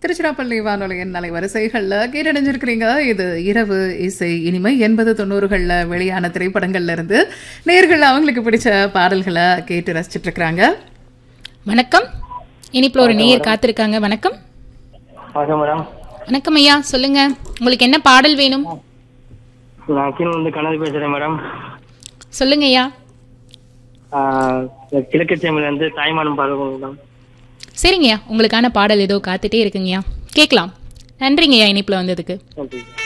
திருச்சிராப்பள்ளி வானொலியின் அலைவரிசைகள்ல கேட்டடைஞ்சிருக்கிறீங்க இது இரவு இசை இனிமை எண்பது தொண்ணூறுகள்ல வெளியான திரைப்படங்கள்ல இருந்து நேர்கள் அவங்களுக்கு பிடிச்ச பாடல்களை கேட்டு ரசிச்சிட்டு இருக்கிறாங்க வணக்கம் இனிப்புல ஒரு நேயர் காத்திருக்காங்க வணக்கம் வணக்கம் மேடம் வணக்கம் ஐயா சொல்லுங்க உங்களுக்கு என்ன பாடல் வேணும் நான் கீழே வந்து கனவு பேசுறேன் மேடம் சொல்லுங்க ஐயா ஆஹ் கிழக்கு சேமில இருந்து தாய்மானம் பார்க்க மேடம் சரிங்கய்யா உங்களுக்கான பாடல் ஏதோ காத்துட்டே இருக்குங்கய்யா கேட்கலாம் நன்றிங்கய்யா இனிப்புல வந்ததுக்கு நன்றி